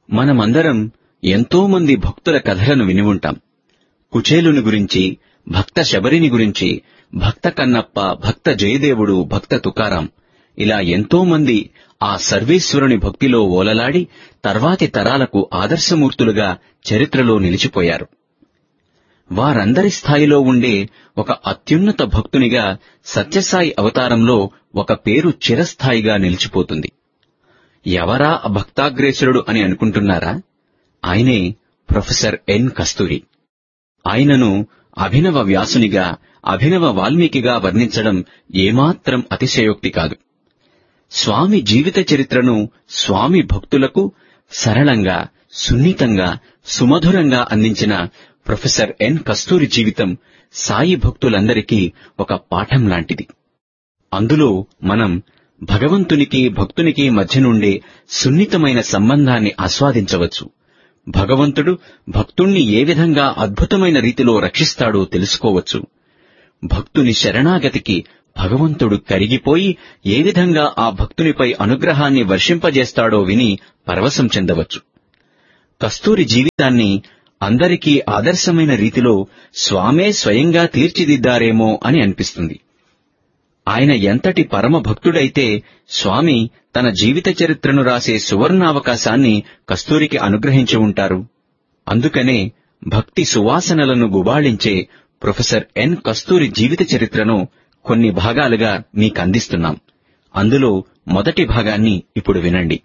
మనమందరం ఎంతో మంది భక్తుల కథలను విని ఉంటాం కుచేలుని గురించి భక్త శబరిని గురించి భక్త కన్నప్ప భక్త జయదేవుడు భక్త తుకారాం ఇలా ఎంతో మంది ఆ సర్వేశ్వరుని భక్తిలో ఓలలాడి తర్వాతి తరాలకు ఆదర్శమూర్తులుగా చరిత్రలో నిలిచిపోయారు వారందరి స్థాయిలో ఉండే ఒక అత్యున్నత భక్తునిగా సత్యసాయి అవతారంలో ఒక పేరు చిరస్థాయిగా నిలిచిపోతుంది ఎవరా ఆ భక్తాగ్రేసురుడు అని అనుకుంటున్నారా ఆయనే ప్రొఫెసర్ ఎన్ కస్తూరి ఆయనను అభినవ వ్యాసునిగా అభినవ వాల్మీకిగా వర్ణించడం ఏమాత్రం అతిశయోక్తి కాదు స్వామి జీవిత చరిత్రను స్వామి భక్తులకు సరళంగా సున్నితంగా సుమధురంగా అందించిన ప్రొఫెసర్ ఎన్ కస్తూరి జీవితం సాయి భక్తులందరికీ ఒక పాఠం లాంటిది అందులో మనం భగవంతునికి భక్తునికి మధ్య నుండే సున్నితమైన సంబంధాన్ని ఆస్వాదించవచ్చు భగవంతుడు భక్తుణ్ణి ఏ విధంగా అద్భుతమైన రీతిలో రక్షిస్తాడో తెలుసుకోవచ్చు భక్తుని శరణాగతికి భగవంతుడు కరిగిపోయి ఏ విధంగా ఆ భక్తునిపై అనుగ్రహాన్ని వర్షింపజేస్తాడో విని పరవశం చెందవచ్చు కస్తూరి జీవితాన్ని అందరికీ ఆదర్శమైన రీతిలో స్వామే స్వయంగా తీర్చిదిద్దారేమో అని అనిపిస్తుంది ఆయన ఎంతటి పరమ భక్తుడైతే స్వామి తన జీవిత చరిత్రను రాసే సువర్ణావకాశాన్ని కస్తూరికి అనుగ్రహించి ఉంటారు అందుకనే భక్తి సువాసనలను గుబాళించే ప్రొఫెసర్ ఎన్ కస్తూరి జీవిత చరిత్రను కొన్ని భాగాలుగా మీకందిస్తున్నాం అందులో మొదటి భాగాన్ని ఇప్పుడు వినండి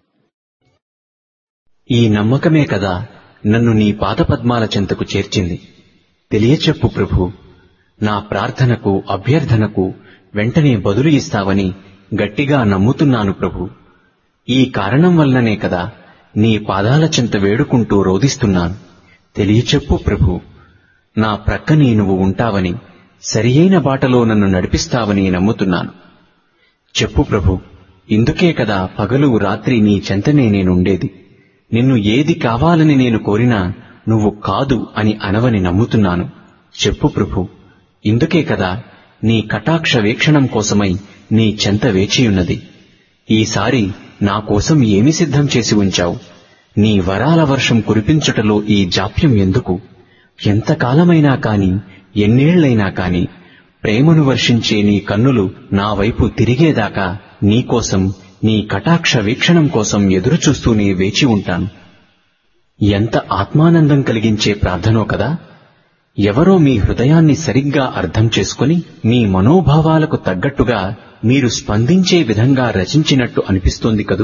ఈ నమ్మకమే కదా నన్ను నీ పాదపద్మాల చెంతకు చేర్చింది తెలియచెప్పు ప్రభు నా ప్రార్థనకు అభ్యర్థనకు వెంటనే బదులు ఇస్తావని గట్టిగా నమ్ముతున్నాను ప్రభు ఈ కారణం వల్లనే కదా నీ పాదాల చెంత వేడుకుంటూ రోదిస్తున్నాను తెలియచెప్పు ప్రభు నా ప్రక్కనే నువ్వు ఉంటావని సరియైన బాటలో నన్ను నడిపిస్తావని నమ్ముతున్నాను చెప్పు ప్రభు ఇందుకే కదా పగలు రాత్రి నీ చెంతనే నేనుండేది నిన్ను ఏది కావాలని నేను కోరినా నువ్వు కాదు అని అనవని నమ్ముతున్నాను చెప్పు ప్రభు ఇందుకే కదా నీ కటాక్ష వీక్షణం కోసమై నీ చెంత వేచియున్నది ఈసారి నా కోసం ఏమి సిద్ధం చేసి ఉంచావు నీ వరాల వర్షం కురిపించుటలో ఈ జాప్యం ఎందుకు ఎంతకాలమైనా కాని ఎన్నేళ్లైనా కాని ప్రేమను వర్షించే నీ కన్నులు నా వైపు తిరిగేదాకా నీకోసం నీ కటాక్ష వీక్షణం కోసం ఎదురుచూస్తూనే వేచి ఉంటాను ఎంత ఆత్మానందం కలిగించే ప్రార్థనో కదా ఎవరో మీ హృదయాన్ని సరిగ్గా అర్థం చేసుకుని మీ మనోభావాలకు తగ్గట్టుగా మీరు స్పందించే విధంగా రచించినట్టు అనిపిస్తోంది కదూ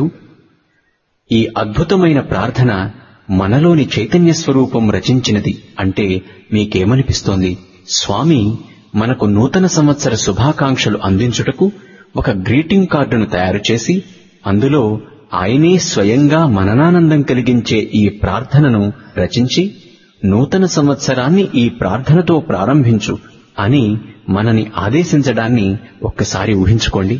ఈ అద్భుతమైన ప్రార్థన మనలోని చైతన్య స్వరూపం రచించినది అంటే మీకేమనిపిస్తోంది స్వామి మనకు నూతన సంవత్సర శుభాకాంక్షలు అందించుటకు ఒక గ్రీటింగ్ కార్డును తయారు చేసి అందులో ఆయనే స్వయంగా మననానందం కలిగించే ఈ ప్రార్థనను రచించి నూతన సంవత్సరాన్ని ఈ ప్రార్థనతో ప్రారంభించు అని మనని ఆదేశించడాన్ని ఒక్కసారి ఊహించుకోండి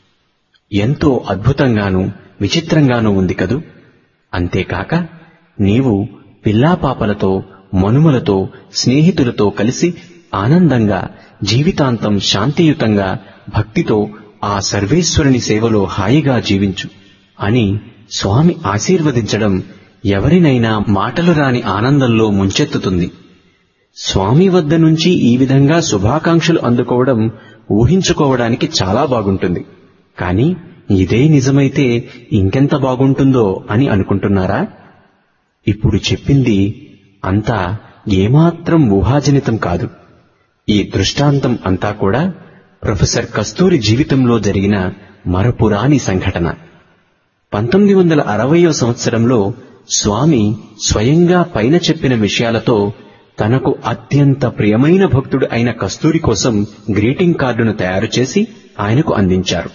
ఎంతో అద్భుతంగానూ విచిత్రంగానూ ఉంది కదూ అంతేకాక నీవు పిల్లాపాపలతో మనుమలతో స్నేహితులతో కలిసి ఆనందంగా జీవితాంతం శాంతియుతంగా భక్తితో ఆ సర్వేశ్వరుని సేవలో హాయిగా జీవించు అని స్వామి ఆశీర్వదించడం ఎవరినైనా మాటలు రాని ఆనందంలో ముంచెత్తుతుంది స్వామి వద్ద నుంచి ఈ విధంగా శుభాకాంక్షలు అందుకోవడం ఊహించుకోవడానికి చాలా బాగుంటుంది కాని ఇదే నిజమైతే ఇంకెంత బాగుంటుందో అని అనుకుంటున్నారా ఇప్పుడు చెప్పింది అంతా ఏమాత్రం ఊహాజనితం కాదు ఈ దృష్టాంతం అంతా కూడా ప్రొఫెసర్ కస్తూరి జీవితంలో జరిగిన మరపురాని సంఘటన పంతొమ్మిది వందల అరవయో సంవత్సరంలో స్వామి స్వయంగా పైన చెప్పిన విషయాలతో తనకు అత్యంత ప్రియమైన భక్తుడు అయిన కస్తూరి కోసం గ్రీటింగ్ కార్డును తయారు చేసి ఆయనకు అందించారు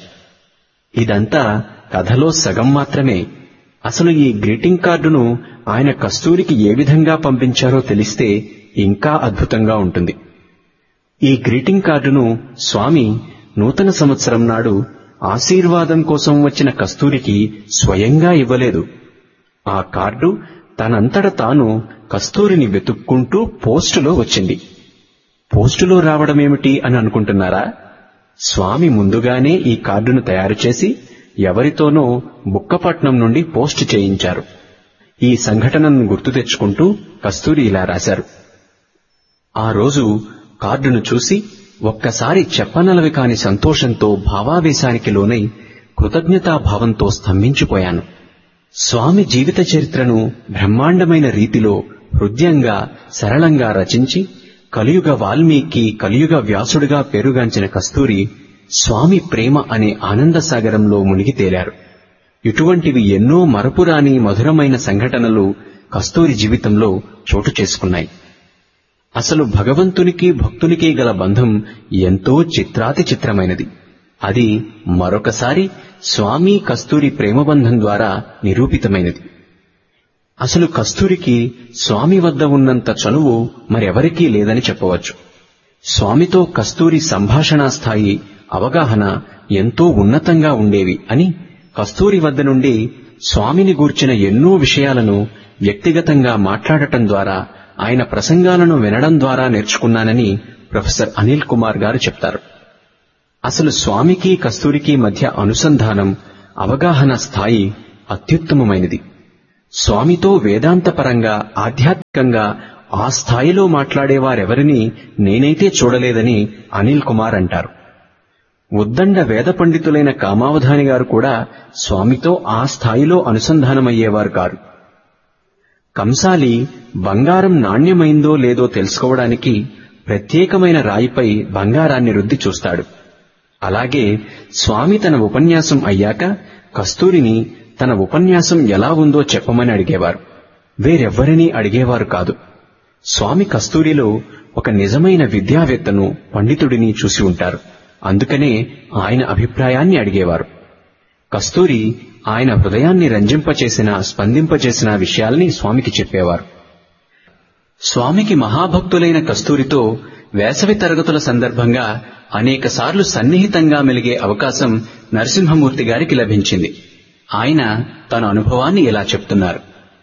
ఇదంతా కథలో సగం మాత్రమే అసలు ఈ గ్రీటింగ్ కార్డును ఆయన కస్తూరికి ఏ విధంగా పంపించారో తెలిస్తే ఇంకా అద్భుతంగా ఉంటుంది ఈ గ్రీటింగ్ కార్డును స్వామి నూతన సంవత్సరం నాడు ఆశీర్వాదం కోసం వచ్చిన కస్తూరికి స్వయంగా ఇవ్వలేదు ఆ కార్డు తనంతట తాను కస్తూరిని వెతుక్కుంటూ పోస్టులో వచ్చింది పోస్టులో రావడమేమిటి అని అనుకుంటున్నారా స్వామి ముందుగానే ఈ కార్డును తయారు చేసి ఎవరితోనో బుక్కపట్నం నుండి పోస్ట్ చేయించారు ఈ సంఘటనను గుర్తు తెచ్చుకుంటూ కస్తూరి ఇలా రాశారు ఆ రోజు కార్డును చూసి ఒక్కసారి చెప్పనలవి కాని సంతోషంతో భావావేశానికి లోనై కృతజ్ఞతాభావంతో స్తంభించిపోయాను స్వామి జీవిత చరిత్రను బ్రహ్మాండమైన రీతిలో హృదయంగా సరళంగా రచించి కలియుగ వాల్మీకి కలియుగ వ్యాసుడిగా పేరుగాంచిన కస్తూరి స్వామి ప్రేమ అనే ఆనంద సాగరంలో మునిగి తేలారు ఇటువంటివి ఎన్నో మరపురాని మధురమైన సంఘటనలు కస్తూరి జీవితంలో చోటు చేసుకున్నాయి అసలు భగవంతునికి భక్తునికి గల బంధం ఎంతో చిత్రాతి చిత్రమైనది అది మరొకసారి స్వామి కస్తూరి ప్రేమబంధం ద్వారా నిరూపితమైనది అసలు కస్తూరికి స్వామి వద్ద ఉన్నంత చనువు మరెవరికీ లేదని చెప్పవచ్చు స్వామితో కస్తూరి సంభాషణా స్థాయి అవగాహన ఎంతో ఉన్నతంగా ఉండేవి అని కస్తూరి వద్ద నుండి స్వామిని గూర్చిన ఎన్నో విషయాలను వ్యక్తిగతంగా మాట్లాడటం ద్వారా ఆయన ప్రసంగాలను వినడం ద్వారా నేర్చుకున్నానని ప్రొఫెసర్ అనిల్ కుమార్ గారు చెప్తారు అసలు స్వామికి కస్తూరికి మధ్య అనుసంధానం అవగాహన స్థాయి అత్యుత్తమమైనది స్వామితో వేదాంతపరంగా ఆధ్యాత్మికంగా ఆ స్థాయిలో మాట్లాడేవారెవరినీ నేనైతే చూడలేదని అనిల్ కుమార్ అంటారు ఉద్దండ వేద పండితులైన కామావధాని గారు కూడా స్వామితో ఆ స్థాయిలో అనుసంధానమయ్యేవారు కారు కంసాలి బంగారం నాణ్యమైందో లేదో తెలుసుకోవడానికి ప్రత్యేకమైన రాయిపై బంగారాన్ని రుద్ది చూస్తాడు అలాగే స్వామి తన ఉపన్యాసం అయ్యాక కస్తూరిని తన ఉపన్యాసం ఎలా ఉందో చెప్పమని అడిగేవారు వేరెవ్వరినీ అడిగేవారు కాదు స్వామి కస్తూరిలో ఒక నిజమైన విద్యావేత్తను పండితుడిని చూసి ఉంటారు అందుకనే ఆయన అభిప్రాయాన్ని అడిగేవారు కస్తూరి ఆయన హృదయాన్ని రంజింపచేసిన స్పందింపచేసిన విషయాల్ని స్వామికి చెప్పేవారు స్వామికి మహాభక్తులైన కస్తూరితో వేసవి తరగతుల సందర్భంగా అనేకసార్లు సన్నిహితంగా మెలిగే అవకాశం నరసింహమూర్తి గారికి లభించింది ఆయన తన అనుభవాన్ని ఇలా చెప్తున్నారు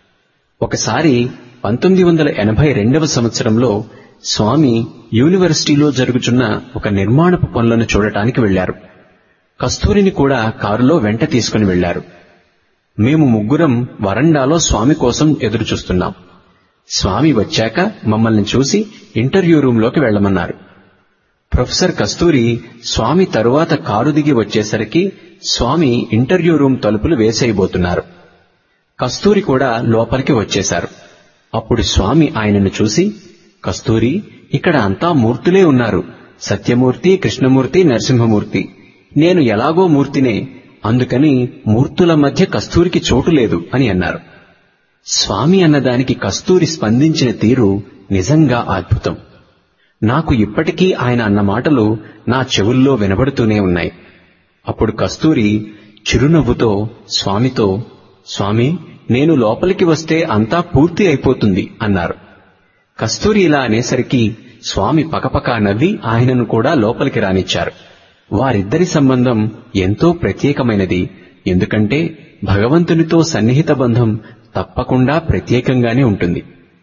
ఒకసారి పంతొమ్మిది వందల ఎనభై రెండవ సంవత్సరంలో స్వామి యూనివర్సిటీలో జరుగుచున్న ఒక నిర్మాణపు పనులను చూడటానికి వెళ్లారు కస్తూరిని కూడా కారులో వెంట తీసుకుని వెళ్లారు మేము ముగ్గురం వరండాలో స్వామి కోసం ఎదురు చూస్తున్నాం స్వామి వచ్చాక మమ్మల్ని చూసి ఇంటర్వ్యూ రూంలోకి వెళ్లమన్నారు ప్రొఫెసర్ కస్తూరి స్వామి తరువాత కారు దిగి వచ్చేసరికి స్వామి ఇంటర్వ్యూ రూమ్ తలుపులు వేసేయబోతున్నారు కస్తూరి కూడా లోపలికి వచ్చేశారు అప్పుడు స్వామి ఆయనను చూసి కస్తూరి ఇక్కడ అంతా మూర్తులే ఉన్నారు సత్యమూర్తి కృష్ణమూర్తి నరసింహమూర్తి నేను ఎలాగో మూర్తినే అందుకని మూర్తుల మధ్య కస్తూరికి చోటు లేదు అని అన్నారు స్వామి అన్నదానికి కస్తూరి స్పందించిన తీరు నిజంగా అద్భుతం నాకు ఇప్పటికీ ఆయన అన్న మాటలు నా చెవుల్లో వినబడుతూనే ఉన్నాయి అప్పుడు కస్తూరి చిరునవ్వుతో స్వామితో స్వామి నేను లోపలికి వస్తే అంతా పూర్తి అయిపోతుంది అన్నారు కస్తూరి ఇలా అనేసరికి స్వామి పకపకా నవ్వి ఆయనను కూడా లోపలికి రానిచ్చారు వారిద్దరి సంబంధం ఎంతో ప్రత్యేకమైనది ఎందుకంటే భగవంతునితో సన్నిహిత బంధం తప్పకుండా ప్రత్యేకంగానే ఉంటుంది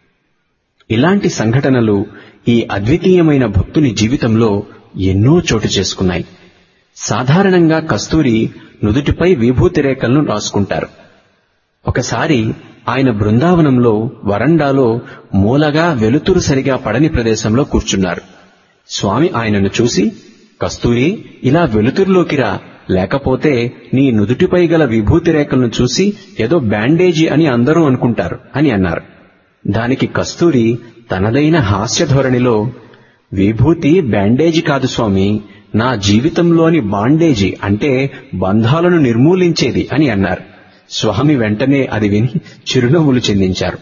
ఇలాంటి సంఘటనలు ఈ అద్వితీయమైన భక్తుని జీవితంలో ఎన్నో చోటు చేసుకున్నాయి సాధారణంగా కస్తూరి నుదుటిపై విభూతి రేఖలను రాసుకుంటారు ఒకసారి ఆయన బృందావనంలో వరండాలో మూలగా వెలుతురు సరిగా పడని ప్రదేశంలో కూర్చున్నారు స్వామి ఆయనను చూసి కస్తూరి ఇలా వెలుతురులోకి రా లేకపోతే నీ నుదుటిపై గల విభూతి రేఖలను చూసి ఏదో బ్యాండేజీ అని అందరూ అనుకుంటారు అని అన్నారు దానికి కస్తూరి తనదైన హాస్య ధోరణిలో విభూతి బ్యాండేజీ కాదు స్వామి నా జీవితంలోని బాండేజీ అంటే బంధాలను నిర్మూలించేది అని అన్నారు స్వామి వెంటనే అది విని చిరునవ్వులు చెందించారు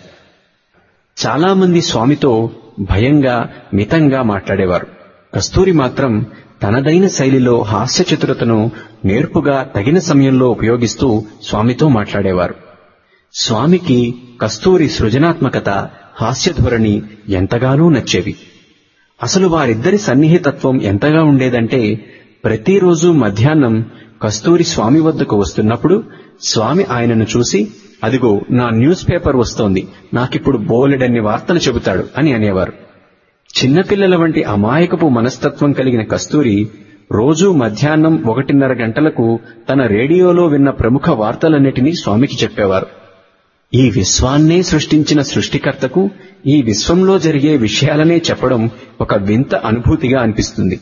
చాలా మంది స్వామితో భయంగా మితంగా మాట్లాడేవారు కస్తూరి మాత్రం తనదైన శైలిలో హాస్య చతురతను నేర్పుగా తగిన సమయంలో ఉపయోగిస్తూ స్వామితో మాట్లాడేవారు స్వామికి కస్తూరి సృజనాత్మకత హాస్యధోరణి ఎంతగానో నచ్చేవి అసలు వారిద్దరి సన్నిహితత్వం ఎంతగా ఉండేదంటే ప్రతిరోజు మధ్యాహ్నం కస్తూరి స్వామి వద్దకు వస్తున్నప్పుడు స్వామి ఆయనను చూసి అదిగో నా న్యూస్ పేపర్ వస్తోంది నాకిప్పుడు బోలెడన్ని వార్తలు చెబుతాడు అని అనేవారు చిన్నపిల్లల వంటి అమాయకపు మనస్తత్వం కలిగిన కస్తూరి రోజూ మధ్యాహ్నం ఒకటిన్నర గంటలకు తన రేడియోలో విన్న ప్రముఖ వార్తలన్నిటినీ స్వామికి చెప్పేవారు ఈ విశ్వాన్నే సృష్టించిన సృష్టికర్తకు ఈ విశ్వంలో జరిగే విషయాలనే చెప్పడం ఒక వింత అనుభూతిగా అనిపిస్తుంది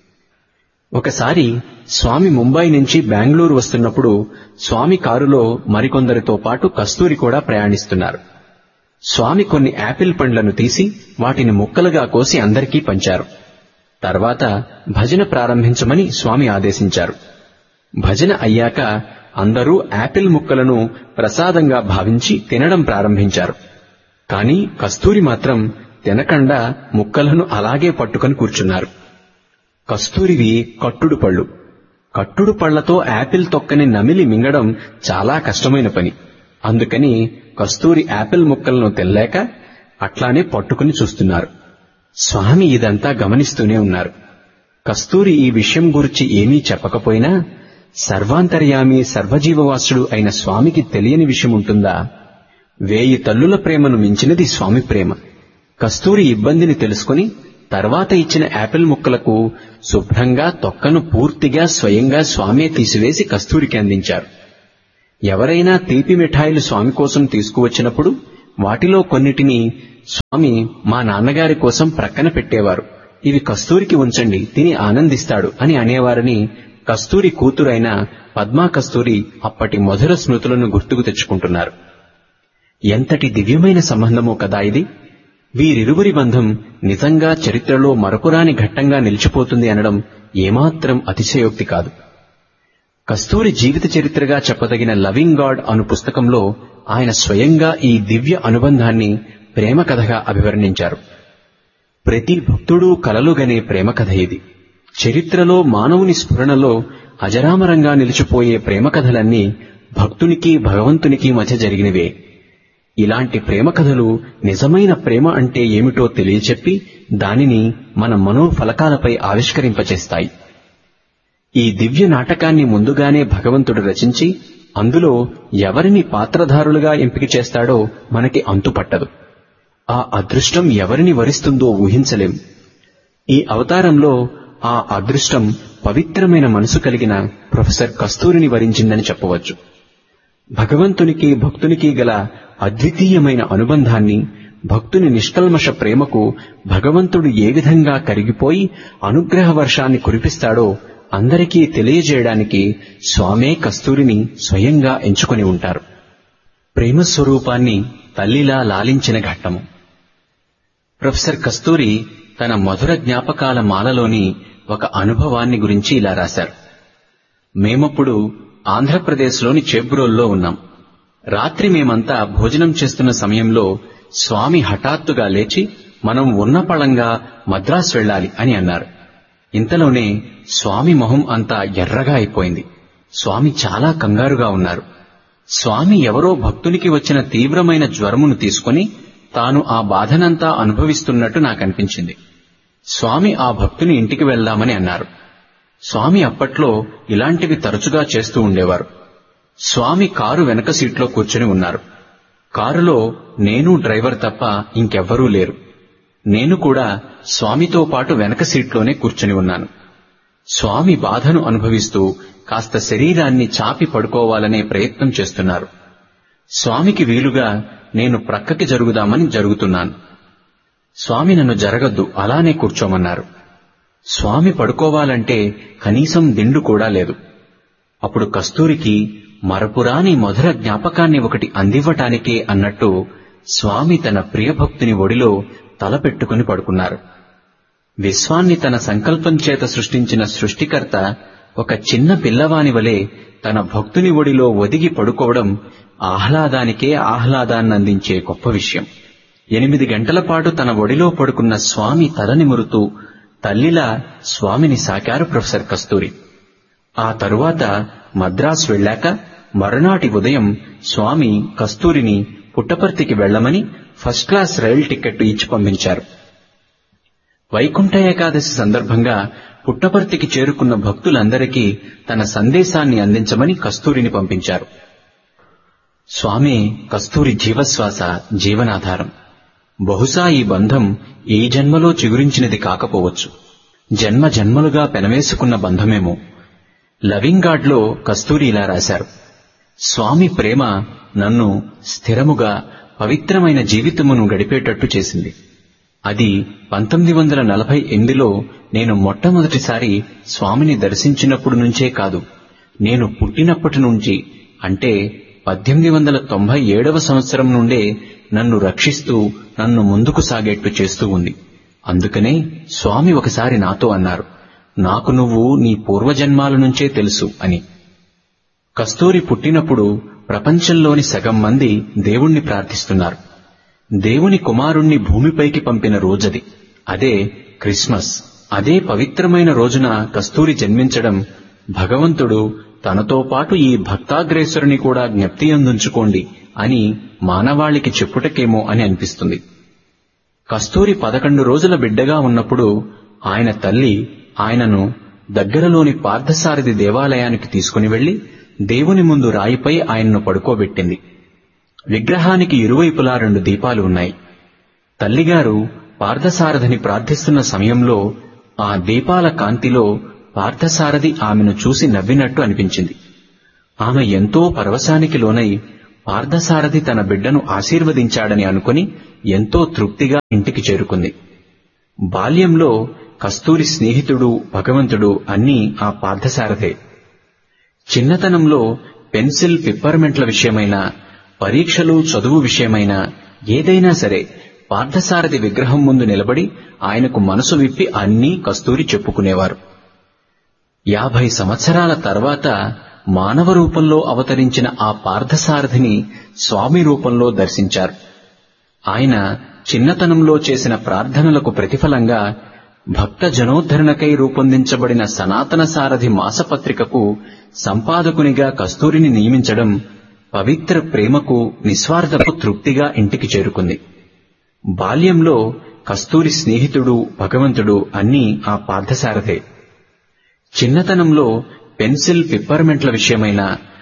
ఒకసారి స్వామి ముంబై నుంచి బెంగళూరు వస్తున్నప్పుడు స్వామి కారులో మరికొందరితో పాటు కస్తూరి కూడా ప్రయాణిస్తున్నారు స్వామి కొన్ని యాపిల్ పండ్లను తీసి వాటిని ముక్కలుగా కోసి అందరికీ పంచారు తర్వాత భజన ప్రారంభించమని స్వామి ఆదేశించారు భజన అయ్యాక అందరూ యాపిల్ ముక్కలను ప్రసాదంగా భావించి తినడం ప్రారంభించారు కాని కస్తూరి మాత్రం తినకుండా ముక్కలను అలాగే పట్టుకొని కూర్చున్నారు కస్తూరివి కట్టుడు పళ్ళు కట్టుడు పళ్లతో యాపిల్ తొక్కని నమిలి మింగడం చాలా కష్టమైన పని అందుకని కస్తూరి యాపిల్ ముక్కలను తెల్లాక అట్లానే పట్టుకుని చూస్తున్నారు స్వామి ఇదంతా గమనిస్తూనే ఉన్నారు కస్తూరి ఈ విషయం గురించి ఏమీ చెప్పకపోయినా సర్వాంతర్యామి సర్వజీవవాసుడు అయిన స్వామికి తెలియని విషయం ఉంటుందా వేయి తల్లుల ప్రేమను మించినది స్వామి ప్రేమ కస్తూరి ఇబ్బందిని తెలుసుకుని తర్వాత ఇచ్చిన యాపిల్ ముక్కలకు శుభ్రంగా తొక్కను పూర్తిగా స్వయంగా స్వామే తీసివేసి కస్తూరికి అందించారు ఎవరైనా తీపి మిఠాయిలు స్వామి కోసం తీసుకువచ్చినప్పుడు వాటిలో కొన్నిటిని స్వామి మా నాన్నగారి కోసం ప్రక్కన పెట్టేవారు ఇవి కస్తూరికి ఉంచండి తిని ఆనందిస్తాడు అని అనేవారని కస్తూరి కూతురైన పద్మా కస్తూరి అప్పటి మధుర స్మృతులను గుర్తుకు తెచ్చుకుంటున్నారు ఎంతటి దివ్యమైన సంబంధమో కదా ఇది వీరిరువురి బంధం నిజంగా చరిత్రలో మరపురాని ఘట్టంగా నిలిచిపోతుంది అనడం ఏమాత్రం అతిశయోక్తి కాదు కస్తూరి జీవిత చరిత్రగా చెప్పదగిన లవింగ్ గాడ్ అను పుస్తకంలో ఆయన స్వయంగా ఈ దివ్య అనుబంధాన్ని ప్రేమ కథగా అభివర్ణించారు ప్రతి భక్తుడు కలలుగనే ప్రేమ కథ ఇది చరిత్రలో మానవుని స్ఫురణలో అజరామరంగా నిలిచిపోయే ప్రేమ కథలన్నీ భక్తునికి భగవంతునికి మధ్య జరిగినవే ఇలాంటి ప్రేమ కథలు నిజమైన ప్రేమ అంటే ఏమిటో తెలియచెప్పి దానిని మన మనోఫలకాలపై ఆవిష్కరింపచేస్తాయి ఈ దివ్య నాటకాన్ని ముందుగానే భగవంతుడు రచించి అందులో ఎవరిని పాత్రధారులుగా ఎంపిక చేస్తాడో మనకి అంతుపట్టదు ఆ అదృష్టం ఎవరిని వరిస్తుందో ఊహించలేం ఈ అవతారంలో ఆ అదృష్టం పవిత్రమైన మనసు కలిగిన ప్రొఫెసర్ కస్తూరిని వరించిందని చెప్పవచ్చు భగవంతునికి భక్తునికి గల అద్వితీయమైన అనుబంధాన్ని భక్తుని నిష్కల్మష ప్రేమకు భగవంతుడు ఏ విధంగా కరిగిపోయి అనుగ్రహ వర్షాన్ని కురిపిస్తాడో అందరికీ తెలియజేయడానికి స్వామే కస్తూరిని స్వయంగా ఎంచుకొని ఉంటారు ప్రేమ స్వరూపాన్ని తల్లిలా లాలించిన ఘట్టము ప్రొఫెసర్ కస్తూరి తన మధుర జ్ఞాపకాల మాలలోని ఒక అనుభవాన్ని గురించి ఇలా రాశారు మేమప్పుడు ఆంధ్రప్రదేశ్లోని చెబ్రోల్లో ఉన్నాం రాత్రి మేమంతా భోజనం చేస్తున్న సమయంలో స్వామి హఠాత్తుగా లేచి మనం ఉన్న పళంగా మద్రాసు వెళ్ళాలి అని అన్నారు ఇంతలోనే స్వామి మొహం అంతా ఎర్రగా అయిపోయింది స్వామి చాలా కంగారుగా ఉన్నారు స్వామి ఎవరో భక్తునికి వచ్చిన తీవ్రమైన జ్వరమును తీసుకుని తాను ఆ బాధనంతా అనుభవిస్తున్నట్టు నాకనిపించింది స్వామి ఆ భక్తుని ఇంటికి వెళ్దామని అన్నారు స్వామి అప్పట్లో ఇలాంటివి తరచుగా చేస్తూ ఉండేవారు స్వామి కారు వెనక సీట్లో కూర్చొని ఉన్నారు కారులో నేను డ్రైవర్ తప్ప ఇంకెవ్వరూ లేరు నేను కూడా స్వామితో పాటు వెనక సీట్లోనే కూర్చొని ఉన్నాను స్వామి బాధను అనుభవిస్తూ కాస్త శరీరాన్ని చాపి పడుకోవాలనే ప్రయత్నం చేస్తున్నారు స్వామికి వీలుగా నేను ప్రక్కకి జరుగుదామని జరుగుతున్నాను స్వామి నన్ను జరగద్దు అలానే కూర్చోమన్నారు స్వామి పడుకోవాలంటే కనీసం దిండు కూడా లేదు అప్పుడు కస్తూరికి మరపురాని మధుర జ్ఞాపకాన్ని ఒకటి అందివ్వటానికే అన్నట్టు స్వామి తన ప్రియభక్తుని ఒడిలో తలపెట్టుకుని పడుకున్నారు విశ్వాన్ని తన సంకల్పం చేత సృష్టించిన సృష్టికర్త ఒక చిన్న పిల్లవాని వలె తన భక్తుని ఒడిలో ఒదిగి పడుకోవడం ఆహ్లాదానికే ఆహ్లాదాన్నందించే గొప్ప విషయం ఎనిమిది గంటల పాటు తన ఒడిలో పడుకున్న స్వామి తలనిమురుతూ తల్లిలా స్వామిని సాకారు ప్రొఫెసర్ కస్తూరి ఆ తరువాత మద్రాసు వెళ్ళాక మరునాటి ఉదయం స్వామి కస్తూరిని పుట్టపర్తికి వెళ్లమని ఫస్ట్ క్లాస్ రైలు టికెట్ ఇచ్చి పంపించారు వైకుంఠ ఏకాదశి సందర్భంగా పుట్టపర్తికి చేరుకున్న భక్తులందరికీ తన సందేశాన్ని అందించమని కస్తూరిని పంపించారు స్వామి కస్తూరి జీవశ్వాస జీవనాధారం బహుశా ఈ బంధం ఈ జన్మలో చిగురించినది కాకపోవచ్చు జన్మ జన్మలుగా పెనవేసుకున్న బంధమేమో లవింగ్ గార్డ్లో కస్తూరి ఇలా రాశారు స్వామి ప్రేమ నన్ను స్థిరముగా పవిత్రమైన జీవితమును గడిపేటట్టు చేసింది అది పంతొమ్మిది వందల నలభై ఎనిమిదిలో నేను మొట్టమొదటిసారి స్వామిని దర్శించినప్పుడు నుంచే కాదు నేను పుట్టినప్పటి నుంచి అంటే పద్దెనిమిది వందల తొంభై ఏడవ సంవత్సరం నుండే నన్ను రక్షిస్తూ నన్ను ముందుకు సాగేట్టు చేస్తూ ఉంది అందుకనే స్వామి ఒకసారి నాతో అన్నారు నాకు నువ్వు నీ పూర్వజన్మాల నుంచే తెలుసు అని కస్తూరి పుట్టినప్పుడు ప్రపంచంలోని సగం మంది దేవుణ్ణి ప్రార్థిస్తున్నారు దేవుని కుమారుణ్ణి భూమిపైకి పంపిన రోజది అదే క్రిస్మస్ అదే పవిత్రమైన రోజున కస్తూరి జన్మించడం భగవంతుడు తనతో పాటు ఈ భక్తాగ్రేసురుని కూడా జ్ఞప్తి అందుంచుకోండి అని మానవాళికి చెప్పుటకేమో అని అనిపిస్తుంది కస్తూరి పదకొండు రోజుల బిడ్డగా ఉన్నప్పుడు ఆయన తల్లి ఆయనను దగ్గరలోని పార్థసారథి దేవాలయానికి తీసుకుని వెళ్లి దేవుని ముందు రాయిపై ఆయన్ను పడుకోబెట్టింది విగ్రహానికి ఇరువైపులా రెండు దీపాలు ఉన్నాయి తల్లిగారు పార్థసారథిని ప్రార్థిస్తున్న సమయంలో ఆ దీపాల కాంతిలో పార్థసారథి ఆమెను చూసి నవ్వినట్టు అనిపించింది ఆమె ఎంతో పరవశానికి లోనై పార్థసారథి తన బిడ్డను ఆశీర్వదించాడని అనుకుని ఎంతో తృప్తిగా ఇంటికి చేరుకుంది బాల్యంలో కస్తూరి స్నేహితుడు భగవంతుడు అన్నీ ఆ పార్థసారథే చిన్నతనంలో పెన్సిల్ పిప్పర్మెంట్ల విషయమైన పరీక్షలు చదువు విషయమైన ఏదైనా సరే పార్థసారథి విగ్రహం ముందు నిలబడి ఆయనకు మనసు విప్పి అన్నీ కస్తూరి చెప్పుకునేవారు యాభై సంవత్సరాల తర్వాత మానవ రూపంలో అవతరించిన ఆ పార్థసారథిని స్వామి రూపంలో దర్శించారు ఆయన చిన్నతనంలో చేసిన ప్రార్థనలకు ప్రతిఫలంగా భక్త జనోద్ధరణకై రూపొందించబడిన సనాతన సారథి మాసపత్రికకు సంపాదకునిగా కస్తూరిని నియమించడం పవిత్ర ప్రేమకు నిస్వార్థపు తృప్తిగా ఇంటికి చేరుకుంది బాల్యంలో కస్తూరి స్నేహితుడు భగవంతుడు అన్నీ ఆ పార్థసారథే చిన్నతనంలో పెన్సిల్ పిప్పర్మెంట్ల విషయమైన